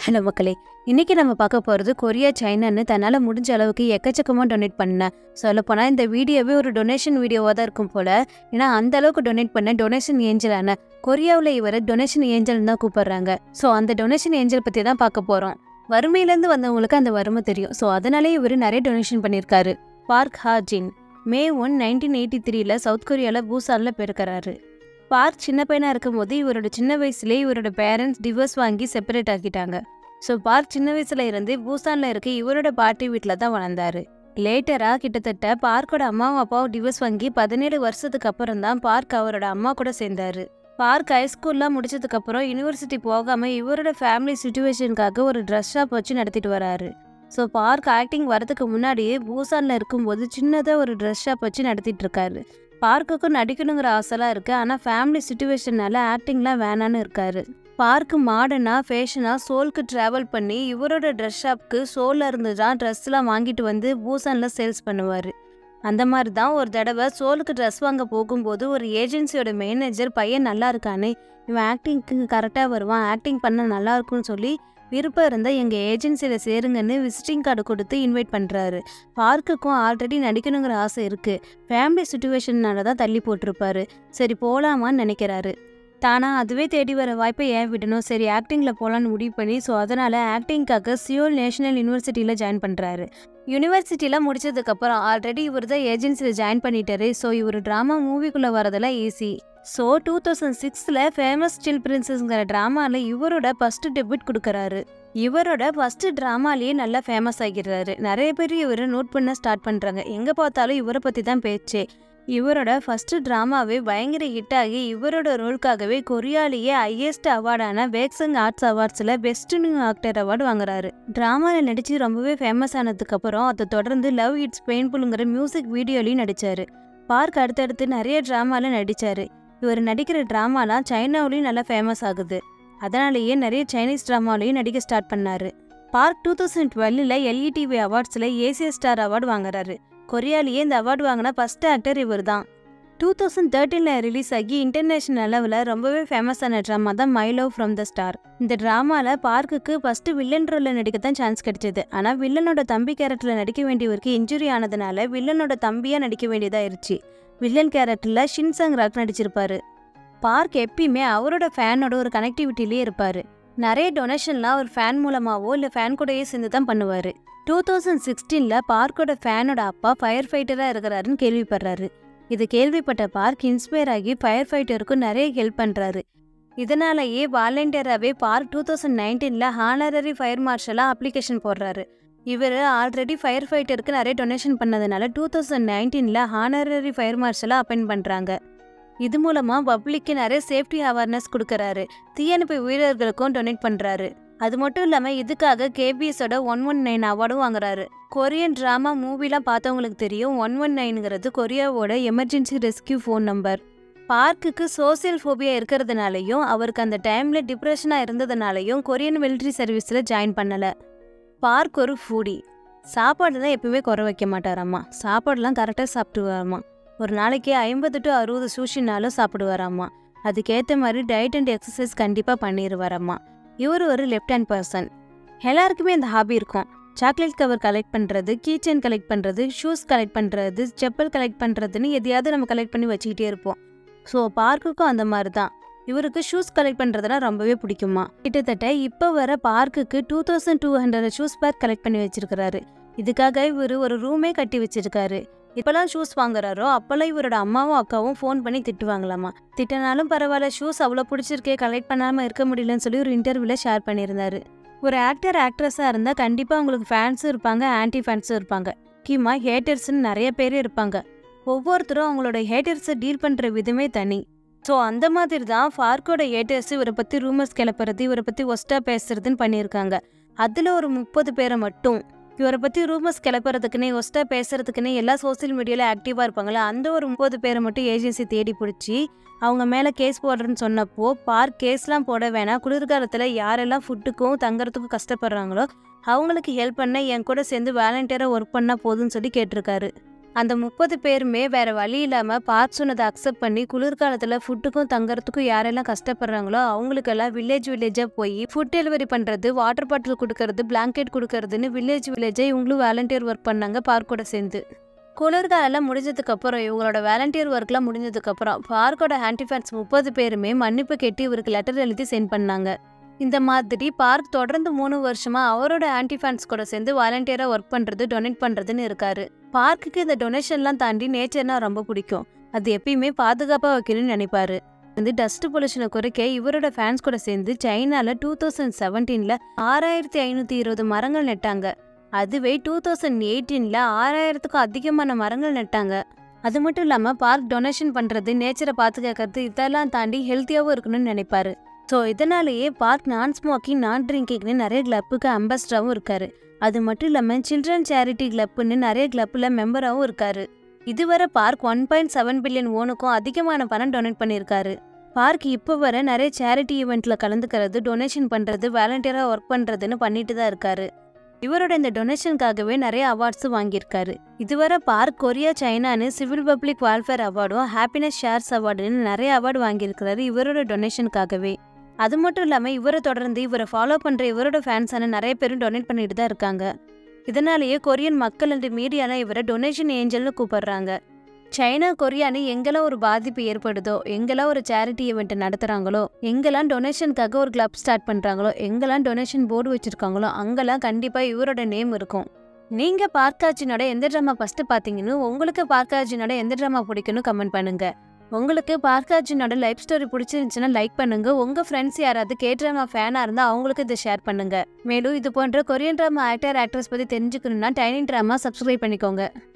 hello மக்களே இன்னைக்கு நம்ம பார்க்க போகிறது கொரியா சைனான்னு தன்னால் முடிஞ்ச அளவுக்கு எக்கச்சக்கமாக டொனேட் பண்ணேன் சொல்லப்போனால் இந்த வீடியோவே ஒரு டொனேஷன் வீடியோவாக தான் இருக்கும் போல் ஏன்னா அந்த அளவுக்கு டொனேட் பண்ண டொனேஷன் ஏஞ்சலான கொரியாவில் இவரை டொனேஷன் ஏஞ்சல்னு தான் கூப்பிடுறாங்க ஸோ அந்த டொனேஷன் ஏஞ்சல் பற்றி தான் பார்க்க போகிறோம் வறுமையிலேருந்து வந்தவங்களுக்கு அந்த வறுமை தெரியும் ஸோ அதனாலே இவர் நிறைய டொனேஷன் பண்ணியிருக்காரு Park Hae Jin May one nineteen eighty த்ரீல சவுத் கொரியாவில் பூசானில் பிறக்கிறாரு பார்க் சின்ன பையனாக இருக்கும்போது இவரோட சின்ன வயசுலேயே இவரோட பேரண்ட்ஸ் டிவோர்ஸ் வாங்கி செப்பரேட் ஆக்கிட்டாங்க ஸோ பார்க் சின்ன வயசுல இருந்து பூசானில் இருக்க இவரோட பாட்டி வீட்டில் தான் வளர்ந்தாரு லேட்டராக கிட்டத்தட்ட பார்க்கோட அம்மாவும் அப்பாவும் டிவோர்ஸ் வாங்கி பதினேழு வருஷத்துக்கு அப்புறம் தான் பார்க் அவரோட அம்மா கூட சேர்ந்தாரு பார்க் ஹைஸ்கூல்லாம் முடிச்சதுக்கு அப்புறம் யூனிவர்சிட்டி போகாம இவரோட ஃபேமிலி சுச்சுவேஷனுக்காக ஒரு ட்ரெஸ் ஷாப் வச்சு நடத்திட்டு வராரு ஸோ பார்க் ஆக்டிங் வரதுக்கு முன்னாடியே பூசானில் இருக்கும்போது சின்னதாக ஒரு ட்ரெஸ் ஷாப் வச்சு நடத்திட்டு இருக்காரு பார்க்குக்கும் நடிக்கணுங்கிற ஆசைலாம் இருக்கு ஆனால் ஃபேமிலி சுச்சுவேஷனால ஆக்டிங்லாம் வேணான்னு இருக்காரு பார்க்கு மாடர்னாக ஃபேஷனாக சோலுக்கு ட்ராவல் பண்ணி இவரோட ட்ரெஸ் ஷாப்க்கு சோலில் இருந்து தான் ட்ரெஸ்லாம் வாங்கிட்டு வந்து பூசானில் சேல்ஸ் பண்ணுவார் அந்த மாதிரி தான் ஒரு தடவை சோலுக்கு ட்ரெஸ் வாங்க போகும்போது ஒரு ஏஜென்சியோட மேனேஜர் பையன் நல்லா இருக்கானே இவன் ஆக்டிங்க்கு கரெக்டாக வருவான் ஆக்டிங் பண்ண நல்லா இருக்கும்னு சொல்லி விருப்பம் இருந்தால் எங்கள் ஏஜென்சியில் சேருங்கன்னு விசிட்டிங் கார்டு கொடுத்து இன்வைட் பண்ணுறாரு பார்க்குக்கும் ஆல்ரெடி நடிக்கணுங்கிற ஆசை இருக்குது ஃபேமிலி சுச்சுவேஷன்னால தான் தள்ளி போட்டிருப்பாரு சரி போகலாமான்னு நினைக்கிறாரு தானா அதுவே தேடி வர வாய்ப்பை ஏன் விடணும் சரி ஆக்டிங்கில் போகலான்னு முடிவு பண்ணி ஸோ அதனால் ஆக்டிங்காக சியோல் நேஷனல் யூனிவர்சிட்டியில் ஜாயின் பண்ணுறாரு யூனிவர்சிட்டியில் முடிச்சதுக்கப்புறம் ஆல்ரெடி இவர் தான் ஏஜென்சியில் ஜாயின் பண்ணிட்டாரு ஸோ இவர் ட்ராமா மூவிக்குள்ளே வரதெல்லாம் ஈஸி ஸோ டூ தௌசண்ட் சிக்ஸில் ஃபேமஸ் சில் பிரின்சஸ்ங்கிற ட்ராமாவில் இவரோட ஃபஸ்ட்டு டெபியூட் கொடுக்குறாரு இவரோட ஃபஸ்ட்டு ட்ராமாலேயே நல்லா ஃபேமஸ் ஆகிடுறாரு நிறைய பேர் இவரை நோட் பண்ண ஸ்டார்ட் பண்ணுறாங்க எங்கே பார்த்தாலும் இவரை பற்றி தான் பேச்சே இவரோட ஃபஸ்ட்டு ட்ராமாவே பயங்கர ஹிட் ஆகி இவரோட ரோலுக்காகவே கொரியாலேயே ஹையஸ்ட் அவார்டான வேக்சங் ஆர்ட்ஸ் அவார்ட்ஸில் பெஸ்ட் நியூ ஆக்டர் அவார்டு வாங்குறாரு ட்ராமாவில் நடித்து ரொம்பவே ஃபேமஸ் ஆனதுக்கப்புறம் அதை தொடர்ந்து லவ் இட்ஸ் பெயின்ஃபுல்ங்கிற மியூசிக் வீடியோலையும் நடித்தார் பார்க் அடுத்தடுத்து நிறைய ட்ராமாவில் நடித்தார் இவர் நடிக்கிற ட்ராமாலாம் சைனாவிலையும் நல்லா ஃபேமஸ் ஆகுது அதனாலேயே நிறைய சைனீஸ் ட்ராமாலையும் நடிக்க ஸ்டார்ட் பண்ணார் பார்க் டூ தௌசண்ட் டுவெல்லில் எல்இடிவி அவார்ட்ஸில் ஏசிய ஸ்டார் அவார்டு வாங்குறாரு கொரியாலேயே இந்த அவார்டு வாங்கின ஃபஸ்ட் ஆக்டர் இவர் தான் டூ தௌசண்ட் தேர்ட்டீனில் ரிலீஸ் ஆகி இன்டர்நேஷனல் லெவலில் ரொம்பவே ஃபேமஸான ட்ராமா தான் my love from the star இந்த ட்ராமாவில் பார்க்குக்கு ஃபஸ்ட்டு வில்லன் ரோலில் நடிக்க தான் சான்ஸ் கிடைச்சது ஆனால் வில்லனோட தம்பி கேரக்டரில் நடிக்க வேண்டியவருக்கு இன்ஜுரி ஆனதுனால வில்லனோட தம்பியாக நடிக்க வேண்டியதாயிருச்சு வில்லன் கேரக்டரில் ஷின்சங் ராக் நடிச்சிருப்பாரு பார்க் எப்பயுமே அவரோட ஃபேனோட ஒரு கனெக்டிவிட்டிலே இருப்பார் நிறைய டொனேஷன்லாம் ஒரு ஃபேன் மூலமாகவோ இல்லை ஃபேன் கூடயே சேர்ந்து தான் பண்ணுவார் டூ தௌசண்ட் சிக்ஸ்டீனில் பார்க்கோட ஃபேனோட அப்பா ஃபயர் ஃபைட்டராக இருக்கிறாருன்னு கேள்விப்படுறாரு இது கேள்விப்பட்ட பார்க் இன்ஸ்பயர் ஆகி ஃபயர் ஃபைட்டருக்கும் நிறைய ஹெல்ப் பண்ணுறாரு இதனாலேயே வாலண்டியராகவே பார்க் டூ தௌசண்ட் நைன்டீனில் ஹானரரி ஃபயர் மார்ஷலாக அப்ளிகேஷன் போடுறாரு இவர் ஆல்ரெடி ஃபயர் ஃபைட்டருக்கு நிறைய டொனேஷன் பண்ணதுனால டூ தௌசண்ட் நைன்டீனில் ஹானரரி ஃபயர் மார்ஷலாக அப்பாயின்ட் பண்ணுறாங்க இது மூலமாக பப்ளிக்கு நிறைய சேஃப்டி அவேர்னஸ் கொடுக்குறாரு தீயணைப்பு வீரர்களுக்கும் டொனேட் பண்ணுறாரு அது மட்டும் இல்லாமல் இதுக்காக கேபிஎஸோட ஒன் ஒன் நைன் அவார்டும் வாங்குறாரு கொரியன் ட்ராமா மூவிலாம் பார்த்தவங்களுக்கு தெரியும் ஒன் ஒன் நைனுங்கிறது கொரியாவோட எமர்ஜென்சி ரெஸ்கியூ ஃபோன் நம்பர் பார்க்குக்கு சோசியல் ஃபோபியா இருக்கிறதுனாலையும் அவருக்கு அந்த டைமில் டிப்ரெஷனாக இருந்ததுனாலையும் கொரியன் மிலிட்ரி சர்வீஸில் ஜாயின் பண்ணலை பார்க் ஒரு ஃபூடி சாப்பாடு தான் எப்பவுமே குறை வைக்க மாட்டாராம்மா சாப்பாடுலாம் கரெக்டாக சாப்பிடுவாராம்மா ஒரு நாளைக்கு ஐம்பது டு அறுபது சூஷினாலும் சாப்பிடுவாராம்மா அதுக்கேற்ற மாதிரி டயட் அண்ட் எக்ஸசைஸ் கண்டிப்பாக பண்ணிடுவாராம்மா இவர் ஒரு லெஃப்ட் ஹேண்ட் பர்சன் எல்லாருக்குமே இந்த ஹாபி இருக்கும் சாக்லேட் கவர் கலெக்ட் பண்ணுறது கீச்சன் கலெக்ட் பண்ணுறது ஷூஸ் கலெக்ட் பண்ணுறது செப்பல் கலெக்ட் பண்ணுறதுன்னு எதையாவது நம்ம கலெக்ட் பண்ணி வச்சுக்கிட்டே இருப்போம் ஸோ பார்க்குக்கும் அந்த மாதிரி தான் இவருக்கு ஷூஸ் கலெக்ட் பண்ணுறதுனா ரொம்பவே பிடிக்குமா கிட்டத்தட்ட இப்போ வர பார்க்குக்கு two thousand two hundred shoes bag collect பண்ணி வச்சிருக்கிறாரு இதுக்காக இவர் ஒரு ரூமே கட்டி வச்சிருக்காரு இப்போல்லாம் ஷூஸ் வாங்குறாரோ அப்போல்லாம் இவரோட அம்மாவும் அக்காவும் ஃபோன் பண்ணி திட்டுவாங்களாமா திட்டினாலும் பரவாயில்ல ஷூஸ் அவ்வளோ பிடிச்சிருக்கே கலெக்ட் பண்ணாமல் இருக்க முடியலன்னு சொல்லி ஒரு இன்டர்வியூவில் ஷேர் பண்ணியிருந்தாரு ஒரு ஆக்டர் ஆக்ட்ரஸாக இருந்தால் கண்டிப்பாக உங்களுக்கு ஃபேன்ஸும் இருப்பாங்க ஆன்டி ஃபேன்ஸும் இருப்பாங்க முக்கியமாக ஹேட்டர்ஸ்னு நிறைய பேர் இருப்பாங்க ஒவ்வொருத்தரும் அவங்களோட ஹேட்டர்ஸை டீல் பண்ணுற விதமே தனி ஸோ அந்த மாதிரி தான் ஃபார்க்கோட ஹேட்டர்ஸ் இவரை பற்றி ரூமர்ஸ் கிளப்புறது இவரை பற்றி ஒஸ்ட்டாக பேசுறதுன்னு பண்ணியிருக்காங்க அதில் ஒரு முப்பது பேரை மட்டும் இவரை பற்றி ரூமர்ஸ் கிளப்புறதுக்குன்னே ஒஸ்ட்டாக பேசுறதுக்குன்னே எல்லா சோசியல் மீடியாவில் ஆக்டிவாக இருப்பாங்களே அந்த ஒரு முப்பது பேரை மட்டும் ஏஜென்சி தேடி பிடிச்சி அவங்க மேலே கேஸ் போடுறேன்னு சொன்னப்போ பார்க் கேஸ்லாம் போட வேணாம் குளிர்காலத்தில் யாரெல்லாம் ஃபுட்டுக்கும் தங்குறதுக்கும் கஷ்டப்படுறாங்களோ அவங்களுக்கு ஹெல்ப் பண்ண என் கூட சேர்ந்து வாலண்டியராக ஒர்க் பண்ணால் போதும்னு சொல்லி கேட்டிருக்காரு அந்த முப்பது பேருமே வேற வழி இல்லாம பார்க் சொன்னதை அக்செப்ட் பண்ணி குளிர்காலத்துல ஃபுட்டுக்கும் தங்கறதுக்கும் யாரெல்லாம் கஷ்டப்படுறாங்களோ அவங்களுக்கெல்லாம் வில்லேஜ் வில்லேஜா போய் ஃபுட் டெலிவரி பண்றது வாட்டர் பாட்டில் கொடுக்கறது பிளாங்கெட் கொடுக்கறதுன்னு வில்லேஜ் வில்லேஜா இவங்களும் வாலண்டியர் ஒர்க் பண்ணாங்க பார்க்கோட சேர்ந்து குளிர்காலம் முடிஞ்சதுக்கு அப்புறம் இவங்களோட வாலண்டியர் ஒர்க்லாம் முடிஞ்சதுக்கு அப்புறம் பார்க்கோட ஹான்டி ஃபேன்ஸ் முப்பது பேருமே மன்னிப்பு கேட்டு இவருக்கு லெட்டர் எழுதி சென்ட் பண்ணாங்க இந்த மாதிரி பார்க் தொடர்ந்து மூணு வருஷமா அவரோட ஆன்டி ஃபேன்ஸ் கூட சேர்ந்து வாலண்டியரா ஒர்க் பண்றது டொனேட் பண்றதுன்னு இருக்காரு பார்க்குக்கு இந்த டொனேஷன்லாம் தாண்டி நேச்சர்னா ரொம்ப பிடிக்கும் அது எப்பயுமே பாதுகாப்பா வைக்கணும்னு நினைப்பாரு வந்து டஸ்ட் பொல்யூஷனை குறைக்க இவரோட ஃபேன்ஸ் கூட சேர்ந்து சைனால டூ தௌசண்ட் செவன்டீன்ல ஆறாயிரத்தி ஐநூத்தி இருபது மரங்கள் நட்டாங்க அதுவே டூ தௌசண்ட் எயிட்டீன்ல ஆறாயிரத்துக்கும் அதிகமான மரங்கள் நட்டாங்க அது மட்டும் இல்லாம பார்க் டொனேஷன் பண்றது நேச்சரை பாதுகாக்கிறது இதெல்லாம் தாண்டி ஹெல்த்தியாவும் இருக்கணும்னு நினைப்பாரு ஸோ இதனாலேயே பார்க் நான் ஸ்மோக்கிங் நான் ட்ரிங்கிங்னு நிறைய கிளப்புக்கு அம்பாஸ்டராகவும் இருக்காரு அது மட்டும் இல்லாமல் சில்ட்ரன் சேரிட்டி கிளப்புன்னு நிறைய கிளப்பில் மெம்பராகவும் இருக்காரு இதுவரை Park one point seven billion ஓனுக்கும் அதிகமான பணம் டொனேட் பண்ணியிருக்காரு பார்க் இப்போ வர நிறைய சேரிட்டி ஈவெண்ட்ல கலந்துக்கிறது டொனேஷன் பண்றது வாலண்டியராக ஒர்க் பண்றதுன்னு பண்ணிட்டு தான் இருக்காரு இவரோட இந்த டொனேஷனுக்காகவே நிறைய அவார்ட்ஸும் வாங்கியிருக்காரு இதுவரை பார்க் கொரியா சைனான்னு சிவில் பப்ளிக் வெல்ஃபேர் அவார்டும் ஹாப்பினஸ் ஷேர்ஸ் அவார்டுன்னு நிறைய அவார்டு வாங்கியிருக்கிறாரு இவரோட டொனேஷனுக்காகவே அது மட்டும் இல்லாமல் இவரை தொடர்ந்து இவரை ஃபாலோ பண்ணுற இவரோட ஃபேன்ஸான நிறைய பேரும் டொனேட் பண்ணிட்டு தான் இருக்காங்க இதனாலேயே கொரியன் மக்கள் அண்ட் மீடியாலாம் இவரை டொனேஷன் ஏஞ்சல்னு கூப்பிடுறாங்க சைனா கொரியான்னு எங்கெல்லாம் ஒரு பாதிப்பு ஏற்படுதோ எங்கெல்லாம் ஒரு சேரிட்டி ஈவெண்ட் நடத்துகிறாங்களோ எங்கெல்லாம் டொனேஷனுக்காக ஒரு கிளப் ஸ்டார்ட் பண்ணுறாங்களோ எங்கெல்லாம் டொனேஷன் போர்டு வச்சுருக்காங்களோ அங்கெல்லாம் கண்டிப்பாக இவரோட நேம் இருக்கும் நீங்கள் பார்க்காஜினோட எந்த ட்ராமா ஃபஸ்ட்டு பார்த்தீங்கன்னு உங்களுக்கு பார்க்காஜினோட எந்த ட்ராமா பிடிக்குன்னு கமெண்ட் பண்ணுங்க உங்களுக்கு பார்க்காஜினோட லைஃப் ஸ்டோரி பிடிச்சிருந்துச்சுன்னா லைக் பண்ணுங்க உங்க ஃப்ரெண்ட்ஸ் யாராவது கே ட்ராமா ஃபேனா இருந்தா அவங்களுக்கு இதை ஷேர் பண்ணுங்க மேலும் இது போன்ற கொரியன் ட்ராமா ஆக்டர் ஆக்ட்ரஸ் பத்தி தெரிஞ்சுக்கணும்னா டைனிங் ட்ராமா சப்ஸ்கிரைப் பண்ணிக்கோங்க